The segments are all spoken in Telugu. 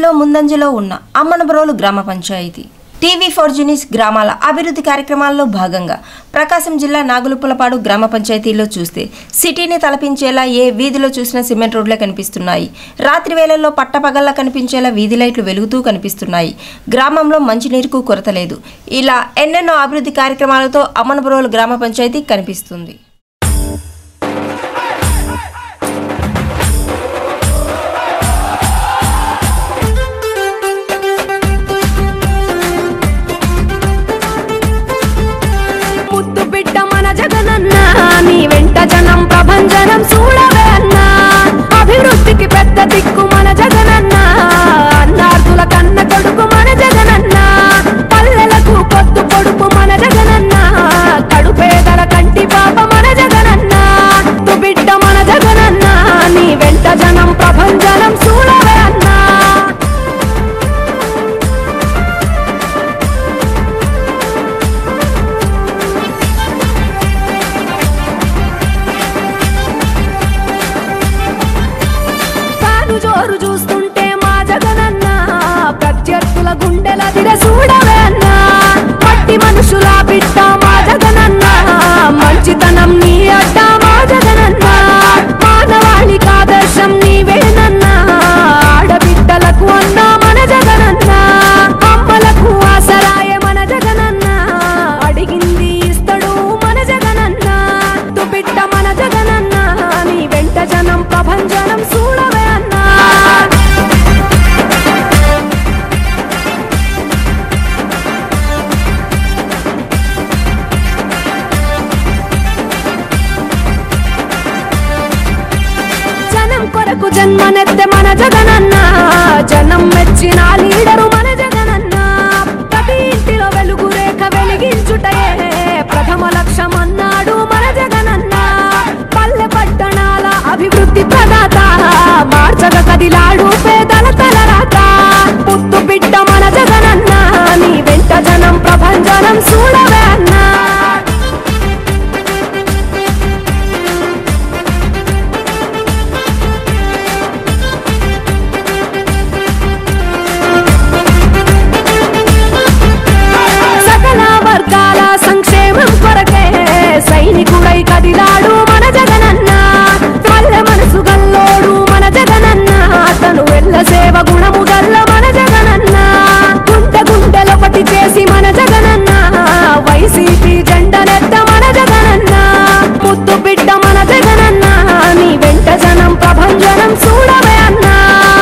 అభివృద్ధిలో ముందంజలో ఉన్న అమ్మనబరోలు గ్రామ పంచాయతీ టీవీ ఫోర్ జినిస్ గ్రామాల అభివృద్ధి కార్యక్రమాల్లో భాగంగా ప్రకాశం జిల్లా నాగులుపులపాడు గ్రామ పంచాయతీలో చూస్తే సిటీని తలపించేలా ఏ వీధిలో చూసినా సిమెంట్ రోడ్లే కనిపిస్తున్నాయి రాత్రి వేళల్లో పట్టపగల్లా కనిపించేలా వీధి లైట్లు వెలుగుతూ కనిపిస్తున్నాయి గ్రామంలో మంచినీరుకు కొరత లేదు ఇలా ఎన్నెన్నో అభివృద్ధి కార్యక్రమాలతో అమ్మనబరోలు గ్రామ పంచాయతీ కనిపిస్తుంది ముద్దు బిడ్డ మన జగనన్న నీ వెంట జనం ప్రభంజనం చూడవే అన్నా అభివృద్ధికి పెద్ద దిక్కు మన జగనన్న అన్నార్థుల కన్న కొడుకు మన జగనన్న పల్లెలకు పొద్దు పొడుపు మన జగనన్న కడుపేదల కంటి పాప మన జగనన్న ముద్దు బిడ్డ మన జగనన్న నీ వెంట జనం ప్రభంజనం చూడవే అన్నా తాను జోరు చూస్తుంటే మా జగనన్న ప్రత్యర్థుల గుండెల దిర చూడవే అన్న మట్టి మనుషుల బిడ్డ మా జగనన్న మంచితనం నీ అడ్డ మా జగనన్న మానవాళికి ఆదర్శం నీవేనన్న ఆడబిడ్డలకు అన్న మన జగనన్న అమ్మలకు ఆసరాయ మన జగనన్న అడిగింది ఇస్తడు మన జగనన్న తు బిడ్డ మన జగనన్న నీ వెంట జనం ప్రభంజనం చూడవే అన్నా జనం కొరకు జన్మనెత్తే మన జగనన్న జనం మెచ్చిన లీడరు మన జగనన్న ప్రతి ఇంటిలో వెలుగు రేఖ వెలిగించుటయే ప్రథమ లక్ష్యం అన్నాడు మన జగనన్న పల్లె పట్టణాల అభివృద్ధి ప్రదాత మార్చగ కదిలాడు పేదల తలరాత పుత్తు బిడ్డ మన జగనన్న నీ వెంట జనం ప్రభంజనం చూడవే అన్నా సకల వర్గాల సంక్షేమం కొరకే సైనికుడై కదిలాడు మన జగనన్న పల్లె మనసు గల్లోడు మన జగనన్న అతను వెళ్ళ సేవ గుణము గల్ల మన జగనన్న గుండె గుండెలొకటి చేసి మన జగనన్న వైసీపీ జెండనెత్త మన జగనన్న ముద్దు బిడ్డ మన జగనన్న నీ వెంట జనం ప్రభంజనం చూడవే అన్నా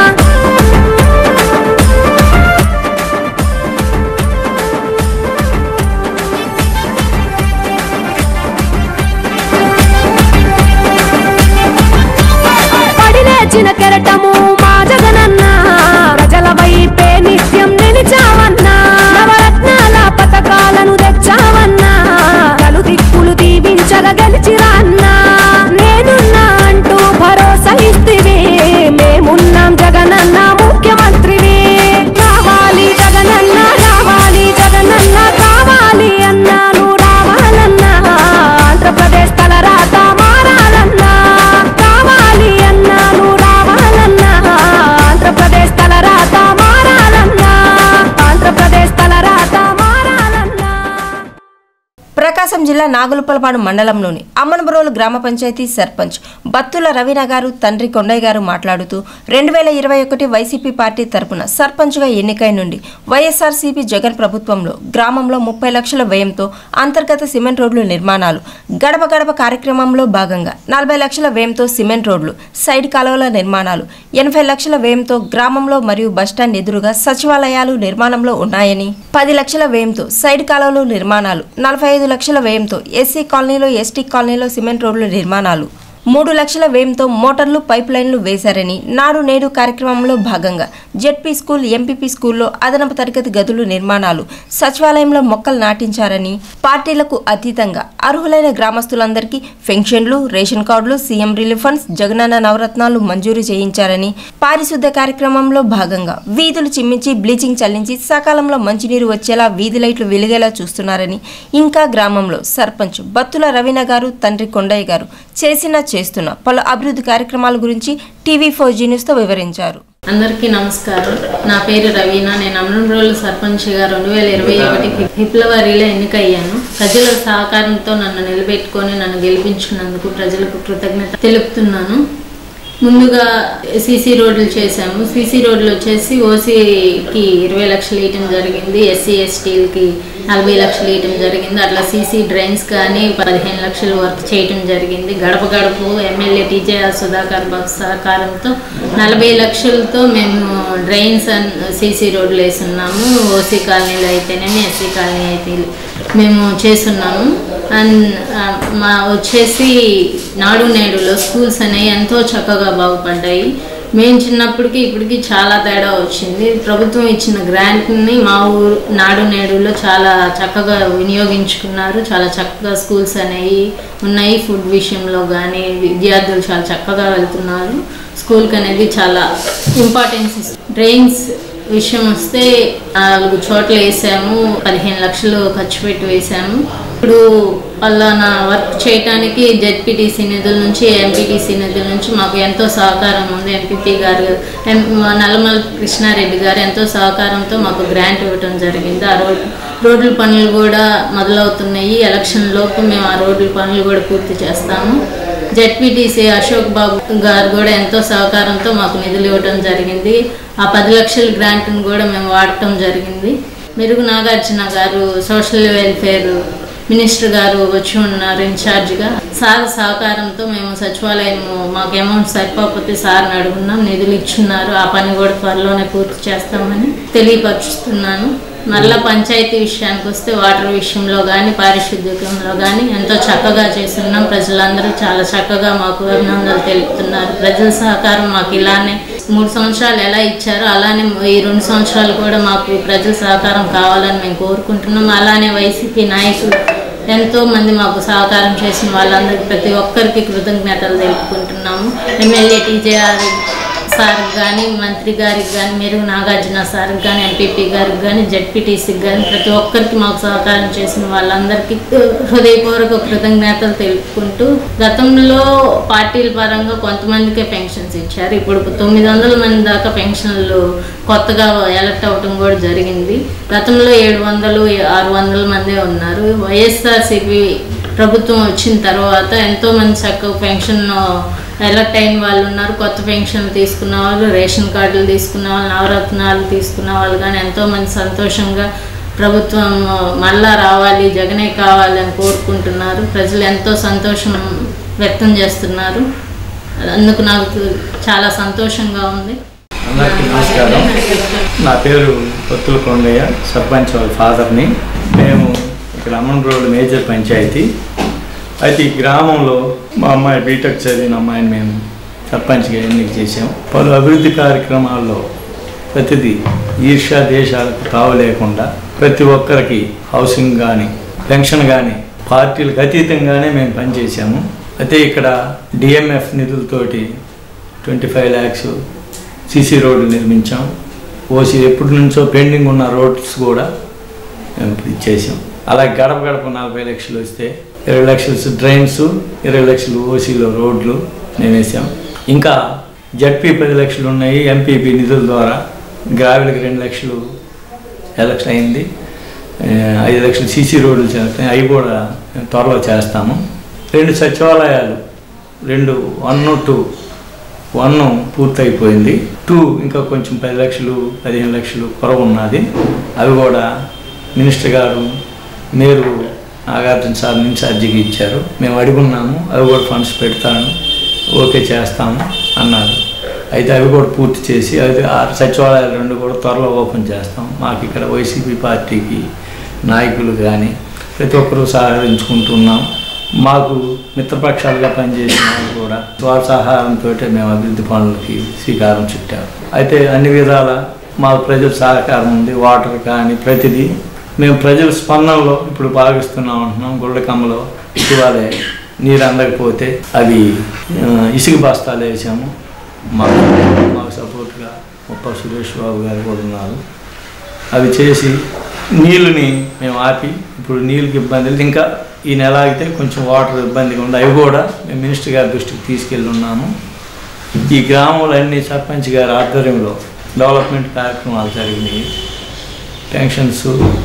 పడి లేచిన కెరటము మా జగనన్న ప్రజల వైపే నిత్యం నిలిచావన్నా నవరత్నాల పథకాలను తెచ్చావన్నా నలు దిక్కులు దీవించగా గెలిచిరా అన్నా నేనున్నా అంటూ భరోసా ఇస్తివి మేమున్నాం జగనన్న ముఖ్యమంత్రివి కావాలి జగనన్న రావాలి జగనన్న కావాలి అన్నాను రావాలన్నా ఆంధ్రప్రదేశ్ తలరాత మారాలన్నా కావాలి అన్నాను రావాలన్నా ఆంధ్రప్రదేశ్ తలరాత మారాలన్నా ఆంధ్రప్రదేశ్ తలరాత మారాలన్నా ప్రకాశం జిల్లా నాగులుపలపాడు మండలంలోని అమ్మనబరోలు గ్రామ పంచాయతీ సర్పంచ్ బత్తుల రవీణ గారు తండ్రి కొండయ్య గారు మాట్లాడుతూ రెండు వేల ఇరవై ఒకటి వైసీపీ పార్టీ తరపున సర్పంచ్గా ఎన్నికై నుండి వైఎస్ఆర్సీపీ జగన్ ప్రభుత్వంలో గ్రామంలో ముప్పై లక్షల వ్యయంతో అంతర్గత సిమెంట్ రోడ్లు నిర్మాణాలు గడప గడప కార్యక్రమంలో భాగంగా నలభై లక్షల వ్యయంతో సిమెంట్ రోడ్లు సైడ్ కాలువల నిర్మాణాలు ఎనభై లక్షల వ్యయంతో గ్రామంలో మరియు బస్టాండ్ ఎదురుగా సచివాలయాలు నిర్మాణంలో ఉన్నాయని పది లక్షల వ్యయంతో సైడ్ కాలువలు నిర్మాణాలు నలభై ఐదు లక్షల వ్యయంతో ఎస్సీ కాలనీలో ఎస్టీ కాలనీలో సిమెంట్ రోడ్లు నిర్మాణాలు మూడు లక్షల వ్యయంతో మోటార్లు పైప్ లైన్లు వేశారని నాడు నేడు కార్యక్రమంలో భాగంగా జెడ్పీ స్కూల్ ఎంపీపీ స్కూల్లో అదనపు తరగతి గదులు నిర్మాణాలు సచివాలయంలో మొక్కలు నాటించారని పార్టీలకు అతీతంగా అర్హులైన గ్రామస్తులందరికీ పెన్షన్లు రేషన్ కార్డులు సీఎం రిలీఫ్ ఫండ్స్ జగనన్న నవరత్నాలు మంజూరు చేయించారని పారిశుద్ధ కార్యక్రమంలో భాగంగా వీధులు చిమ్మించి బ్లీచింగ్ చల్లించి సకాలంలో మంచినీరు వచ్చేలా వీధి లైట్లు వెలిగేలా చూస్తున్నారని ఇంకా గ్రామంలో సర్పంచ్ బత్తుల రవీణ గారు తండ్రి కొండయ్య గారు చేసిన చేస్తున్న పలు అభివృద్ధి కార్యక్రమాల గురించి టీవీ ఫోర్ జీ న్యూస్తో వివరించారు అందరికీ నమస్కారం నా పేరు రవీనా నేను అమరంరోలు సర్పంచ్గా రెండు వేల ఇరవై ఒకటి ఫిబ్రవరిలో ఎన్నికయ్యాను ప్రజల సహకారంతో నన్ను నిలబెట్టుకొని నన్ను గెలిపించుకున్నందుకు ప్రజలకు కృతజ్ఞత తెలుపుతున్నాను ముందుగా సీసీ రోడ్లు చేశాము సీసీ రోడ్లు వచ్చేసి ఓసీకి ఇరవై లక్షలు ఇవ్వటం జరిగింది ఎస్సీ ఎస్టీలకి నలభై లక్షలు ఇవ్వటం జరిగింది అట్లా సీసీ డ్రైన్స్ కానీ పదిహేను లక్షలు వర్క్ చేయటం జరిగింది గడప గడపు ఎమ్మెల్యే టీజేఆర్ సుధాకర్ బాబు సహకారంతో నలభై లక్షలతో మేము డ్రైన్స్ అండ్ సీసీ రోడ్లు వేస్తున్నాము ఓసీ కాలనీలో అయితేనేమి ఎస్సీ కాలనీ అయితే మేము చేస్తున్నాము అండ్ ఆ, మా వచ్చేసి నాడు నేడులో స్కూల్స్ అనేవి ఎంతో చక్కగా బాగుపడ్డాయి మేము చిన్నప్పటికి ఇప్పటికి చాలా తేడా వచ్చింది ప్రభుత్వం ఇచ్చిన గ్రాంట్ని మా ఊరు నాడు నేడులో చాలా చక్కగా వినియోగించుకున్నారు చాలా చక్కగా స్కూల్స్ అనేవి ఉన్నాయి ఫుడ్ విషయంలో కానీ విద్యార్థులు చాలా చక్కగా వెళ్తున్నారు స్కూల్కి అనేది చాలా ఇంపార్టెన్స్ ఇస్తుంది డ్రైన్స్ విషయం వస్తే నాలుగు చోట్ల వేసాము పదిహేను లక్షలు ఖర్చు పెట్టి వేసాము ఇప్పుడు పలానా వర్క్ చేయటానికి జెడ్పీటీసీ నిధుల నుంచి ఎంపీటీసీ నిధుల నుంచి మాకు ఎంతో సహకారం ఉంది ఎంపీపీ గారు ఎం నల్లమల కృష్ణారెడ్డి గారు ఎంతో సహకారంతో మాకు గ్రాంట్ ఇవ్వటం జరిగింది ఆ రోడ్ రోడ్ల పనులు కూడా మొదలవుతున్నాయి ఎలక్షన్ లోపు మేము ఆ రోడ్ల పనులు కూడా పూర్తి చేస్తాము జెడ్పీటీసీ అశోక్ బాబు గారు కూడా ఎంతో సహకారంతో మాకు నిధులు ఇవ్వడం జరిగింది ఆ పది లక్షల గ్రాంట్ను కూడా మేము వాడటం జరిగింది మెరుగు నాగార్జున గారు సోషల్ వెల్ఫేర్ మినిస్టర్ గారు వచ్చి ఉన్నారు ఇన్ఛార్జ్గా సార్ సహకారంతో మేము సచివాలయం మాకు అమౌంట్ సరిపోకపోతే సార్ని అడుగున్నాం నిధులు ఇచ్చున్నారు ఆ పని కూడా త్వరలోనే పూర్తి చేస్తామని తెలియపరుస్తున్నాను మరలా పంచాయతీ విషయానికి వస్తే వాటర్ విషయంలో కానీ పారిశుద్ధ్యంలో కానీ ఎంతో చక్కగా చేస్తున్నాం ప్రజలందరూ చాలా చక్కగా మాకు అభినందనలు తెలుపుతున్నారు ప్రజల సహకారం మాకు ఇలానే మూడు సంవత్సరాలు ఎలా ఇచ్చారో అలానే ఈ రెండు సంవత్సరాలు కూడా మాకు ప్రజల సహకారం కావాలని మేము కోరుకుంటున్నాం అలానే వైసీపీ నాయకులు ఎంతో మంది మాకు సహకారం చేసిన వాళ్ళందరికీ ప్రతి ఒక్కరికి కృతజ్ఞతలు తెలుపుకుంటున్నాము ఎమ్మెల్యే టీజేఆర్ సార్కి కానీ మంత్రి గారికి కానీ మెరుగు నాగార్జున సార్కి కానీ ఎంపీపీ గారికి కానీ జడ్పీటీసీకి కానీ ప్రతి ఒక్కరికి మాకు సహకారం చేసిన వాళ్ళందరికీ హృదయపూర్వక కృతజ్ఞతలు తెలుపుకుంటూ గతంలో పార్టీల పరంగా కొంతమందికే పెన్షన్స్ ఇచ్చారు ఇప్పుడు తొమ్మిది వందల మంది దాకా పెన్షన్లు కొత్తగా ఎలక్ట్ అవ్వటం కూడా జరిగింది గతంలో ఏడు వందలు ఆరు వందల మందే ఉన్నారు వైఎస్ఆర్సీపీ ప్రభుత్వం వచ్చిన తర్వాత ఎంతో మంది చక్కగా పెన్షన్ ఎలక్ట్ అయిన వాళ్ళు ఉన్నారు కొత్త పెన్షన్ తీసుకున్న వాళ్ళు రేషన్ కార్డులు తీసుకున్న వాళ్ళు నవరత్నాలు తీసుకున్న వాళ్ళు కానీ ఎంతో మంది సంతోషంగా ప్రభుత్వం మళ్ళా రావాలి జగనే కావాలి అని కోరుకుంటున్నారు ప్రజలు ఎంతో సంతోషం వ్యక్తం చేస్తున్నారు అందుకు నాకు చాలా సంతోషంగా ఉంది అందరికీ నమస్కారం నా పేరు పొత్తుల కొండయ్య సర్పంచ్ వాళ్ళ ఫాదర్ని మేము ఇక్కడ అమ్మన్ రోడ్ మేజర్ పంచాయతీ అయితే ఈ గ్రామంలో మా అమ్మాయి బీటెక్ చదివిన అమ్మాయిని మేము సర్పంచ్గా ఎన్నిక చేసాం పలు అభివృద్ధి కార్యక్రమాల్లో ప్రతిదీ ఈర్ష్యా దేశాలకు తావు లేకుండా ప్రతి ఒక్కరికి హౌసింగ్ కానీ పెన్షన్ కానీ పార్టీలకు అతీతంగానే మేము పనిచేసాము అయితే ఇక్కడ డిఎంఎఫ్ నిధులతోటి ట్వంటీ ఫైవ్ ల్యాక్స్ సీసీ రోడ్లు నిర్మించాం ఓసీ ఎప్పటి నుంచో పెండింగ్ ఉన్న రోడ్స్ కూడా మేము ఇచ్చేసాం అలాగే గడప గడప నలభై లక్షలు వస్తే ఇరవై లక్షలు డ్రైన్స్ ఇరవై లక్షలు ఓసీలో రోడ్లు మేము వేసాం ఇంకా జడ్పీ పది లక్షలు ఉన్నాయి ఎంపీపీ నిధుల ద్వారా గ్రావెల్కి రెండు లక్షలు ఎలక్షన్ అయింది ఆ, ఐదు లక్షలు సీసీ రోడ్లు చేస్తాయి అవి కూడా త్వరలో చేస్తాము రెండు సచివాలయాలు రెండు వన్ టూ వన్ పూర్తయిపోయింది టూ ఇంకా కొంచెం పది లక్షలు పదిహేను లక్షలు కొరవ ఉన్నది అవి కూడా మినిస్టర్ గారు మీరు నాగార్జున సార్ ఇన్ఛార్జికి ఇచ్చారు మేము అడుగున్నాము అవి కూడా ఫండ్స్ పెడతాను ఓకే చేస్తాము అన్నారు అయితే అవి కూడా పూర్తి చేసి అవి ఆ సచివాలయాలు రెండు కూడా త్వరలో ఓపెన్ చేస్తాం మాకు ఇక్కడ వైసీపీ పార్టీకి నాయకులు కానీ ప్రతి ఒక్కరూ సహకరించుకుంటున్నాం మాకు మిత్రపక్షాలుగా పనిచేసిన వాళ్ళు కూడా వాళ్ళ సహాయంతో మేము అభివృద్ధి పనులకి శ్రీకారం చుట్టాము అయితే అన్ని విధాల మాకు ప్రజల సహకారం ఉంది వాటర్ కానీ ప్రతిదీ మేము ప్రజల స్పందనలో ఇప్పుడు భావిస్తున్నాం అంటున్నాం గుళ్ళకమ్మలో ఇటీవలే నీరు అందకపోతే అవి ఆ, ఇసుక బస్తాలు వేసాము మాకు మాకు సపోర్ట్గా ముప్ప సురేష్ బాబు గారు కూడా ఉన్నారు అవి చేసి నీళ్ళని మేము ఆపి ఇప్పుడు నీళ్ళకి ఇబ్బంది లేదు ఇంకా ఈ నెల ఆగితే కొంచెం వాటర్ ఇబ్బందిగా ఉంది అవి కూడా మేము మినిస్టర్ గారి దృష్టికి తీసుకెళ్ళి ఉన్నాము ఈ గ్రామంలో అన్ని సర్పంచ్ గారి ఆధ్వర్యంలో డెవలప్మెంట్ కార్యక్రమాలు జరిగినాయి పెన్షన్స్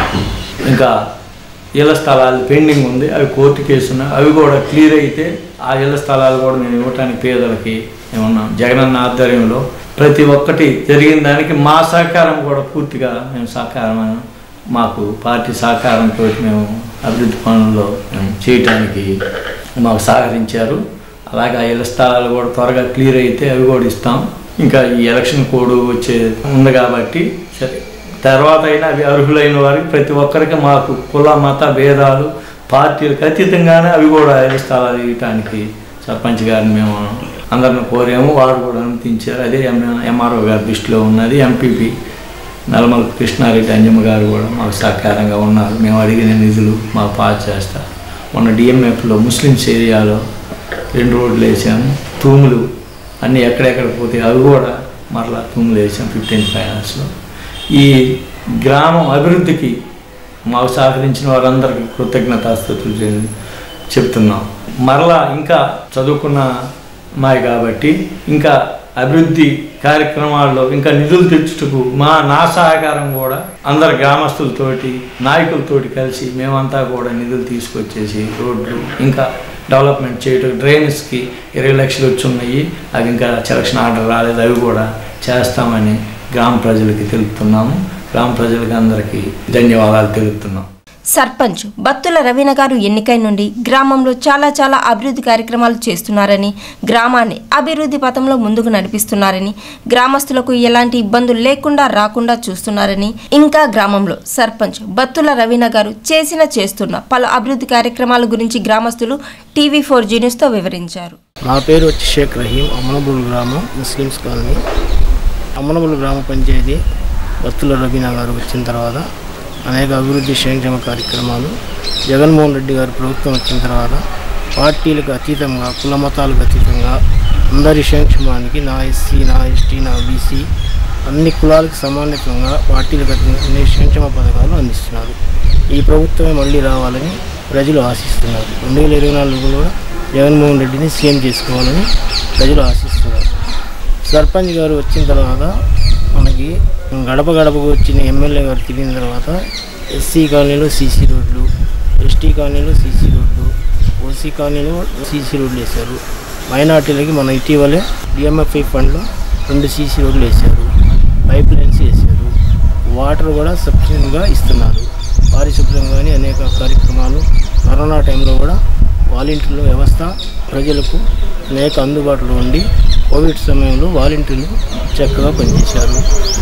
ఇంకా ఇళ్ల స్థలాలు పెండింగ్ ఉంది అవి కోర్టు కేసు ఉన్నాయి అవి కూడా క్లియర్ అయితే ఆ ఇళ్ల స్థలాలు కూడా మేము ఇవ్వటానికి పేదలకి ఏమన్నా జగనన్న ఆధ్వర్యంలో ప్రతి ఒక్కటి జరిగిన దానికి మా సహకారం కూడా పూర్తిగా మేము సహకారం మాకు పార్టీ సహకారంతో మేము అభివృద్ధి పనుల్లో మేము చేయటానికి మాకు సహకరించారు అలాగే ఆ ఇళ్ల స్థలాలు కూడా త్వరగా క్లియర్ అయితే అవి కూడా ఇస్తాం ఇంకా ఈ ఎలక్షన్ కోడ్ వచ్చే ఉంది కాబట్టి సరే తర్వాత అయినా అవి అర్హులైన వారికి ప్రతి ఒక్కరికి మాకు కుల మత భేదాలు పార్టీలకు అతీతంగానే అవి కూడా ఇళ్ల స్థలాలు ఇవ్వటానికి సర్పంచ్ గారిని మేము అందరిని కోరాము వారు కూడా అనుమతించారు అదే ఎంఆర్ఓ గారి దృష్టిలో ఉన్నది ఎంపీపీ నల్లమల కృష్ణారెడ్డి అంజమ్మ గారు కూడా మాకు సహకారంగా ఉన్నారు మేము అడిగిన నిధులు మాకు పాస్ చేస్తారు మొన్న డిఎంఎఫ్లో ముస్లిమ్స్ ఏరియాలో రెండు రోడ్లు వేసాము తూములు అన్నీ ఎక్కడెక్కడ పోతే అవి కూడా మరలా తూములు వేసాం ఫిఫ్టీన్ ఫైనాన్స్లో ఈ గ్రామం అభివృద్ధికి మాకు సహకరించిన వారందరికీ కృతజ్ఞతాస్థుతులు చె- చెప్తున్నాం మరలా ఇంకా చదువుకున్న మాయి కాబట్టి ఇంకా అభివృద్ధి కార్యక్రమాల్లో ఇంకా నిధులు తెచ్చుటకు మా నా సహకారం కూడా అందరు గ్రామస్తులతోటి నాయకులతోటి కలిసి మేమంతా కూడా నిధులు తీసుకొచ్చేసి రోడ్లు ఇంకా డెవలప్మెంట్ చేయటం డ్రైన్స్కి ఇరవై లక్షలు వచ్చి ఉన్నాయి అవి ఇంకా సెలక్షన్ ఆర్డర్ రాలేదు అవి కూడా చేస్తామని గ్రామ ప్రజలకి తెలుపుతున్నాము గ్రామ ప్రజలకి అందరికీ ధన్యవాదాలు తెలుపుతున్నాం సర్పంచ్ బత్తుల రవీణ గారు ఎన్నికై నుండి గ్రామంలో చాలా చాలా అభివృద్ధి కార్యక్రమాలు చేస్తున్నారని గ్రామాన్ని అభివృద్ధి పథంలో ముందుకు నడిపిస్తున్నారని గ్రామస్తులకు ఎలాంటి ఇబ్బందులు లేకుండా రాకుండా చూస్తున్నారని ఇంకా గ్రామంలో సర్పంచ్ బత్తుల రవీణ గారు చేసిన చేస్తున్న పలు అభివృద్ధి కార్యక్రమాల గురించి గ్రామస్తులు టీవీ ఫోర్ జీ న్యూస్తో వివరించారు నా పేరు వచ్చి షేక్ రహీం అమ్మనబుల్ గ్రామం ముస్లిమ్స్ కాలనీ అమ్మనబుల్ గ్రామ పంచాయతీ బత్తుల రబీనా గారు వచ్చిన తర్వాత అనేక అభివృద్ధి సంక్షేమ కార్యక్రమాలు జగన్మోహన్ రెడ్డి గారు ప్రభుత్వం వచ్చిన తర్వాత పార్టీలకు అతీతంగా కుల మతాలకు అతీతంగా అందరి సంక్షేమానికి నా ఎస్సీ నా ఎస్టీ నా బీసీ అన్ని కులాలకు సమానతంగా పార్టీలకు అతీతంగా అన్ని సంక్షేమ పథకాలు అందిస్తున్నారు ఈ ప్రభుత్వమే మళ్ళీ రావాలని ప్రజలు ఆశిస్తున్నారు రెండు వేల ఇరవై నాలుగులో కూడా జగన్మోహన్ రెడ్డిని సీఎం చేసుకోవాలని ప్రజలు ఆశిస్తున్నారు సర్పంచ్ గారు వచ్చిన తర్వాత మనకి గడప గడపకు వచ్చిన ఎమ్మెల్యే గారు తిరిగిన తర్వాత ఎస్సీ కాలనీలో సీసీ రోడ్లు ఎస్టీ కాలనీలో సీసీ రోడ్లు ఓసీ కాలనీలో సీసీ రోడ్లు వేశారు మైనార్టీలకి మన ఇటీవలే డిఎంఎఫ్ఐ ఫండ్లో రెండు సీసీ రోడ్లు వేశారు పైప్ లైన్స్ వేశారు వాటర్ కూడా సఫిషియెంట్గా ఇస్తున్నారు పారిశుభ్రం కానీ అనేక కార్యక్రమాలు కరోనా టైంలో కూడా వాలంటీర్ల వ్యవస్థ ప్రజలకు అనేక అందుబాటులో ఉండి కోవిడ్ సమయంలో వాలంటీర్లు చక్కగా పనిచేశారు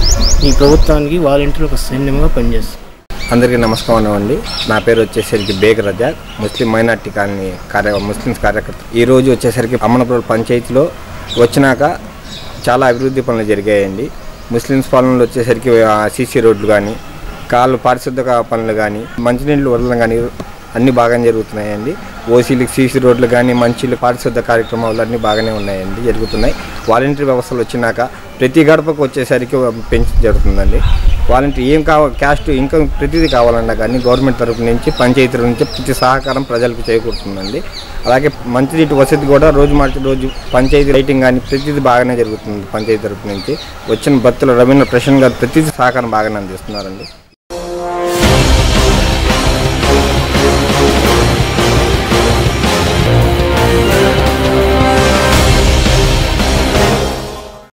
ఈ ప్రభుత్వానికి వాలంటీర్లు ఒక సైన్యంగా పనిచేస్తారు అందరికీ నమస్కారం అండి నా పేరు వచ్చేసరికి Baig Razak Muslim minority colony కార్య ముస్లిమ్స్ కార్యకర్త ఈ రోజు వచ్చేసరికి అమ్మనపురం పంచాయతీలో వచ్చినాక చాలా అభివృద్ధి పనులు జరిగాయండి ముస్లిమ్స్ పాలనలో వచ్చేసరికి సీసీ రోడ్లు కానీ కాళ్ళు పారిశుద్ధ పనులు కానీ మంచినీళ్ళు వదలడం కానీ అన్నీ బాగానే జరుగుతున్నాయండి ఓసీలకు సీసీ రోడ్లు కానీ మంచిలు పారిశుద్ధ కార్యక్రమాలు అన్నీ బాగానే ఉన్నాయండి జరుగుతున్నాయి వాలంటీర్ వ్యవస్థలు వచ్చినాక ప్రతి గడపకు వచ్చేసరికి పెంచి జరుగుతుందండి వాలంటీర్ ఏం కావాలి క్యాస్ట్ ఇంకా ప్రతిదీ కావాలన్నా కానీ గవర్నమెంట్ తరపు నుంచి పంచాయతీ నుంచి ప్రతి సహకారం ప్రజలకు చేకూరుతుందండి అలాగే మంచినీటి వసతి కూడా రోజు మార్చి రోజు పంచాయతీ రైటింగ్ కానీ ప్రతిదీ బాగానే జరుగుతుంది పంచాయతీ తరపు నుంచి వచ్చిన భక్తులు రవీంద్ర ప్రశాంత్ గారు ప్రతిదీ సహకారం బాగానే అందిస్తున్నారండి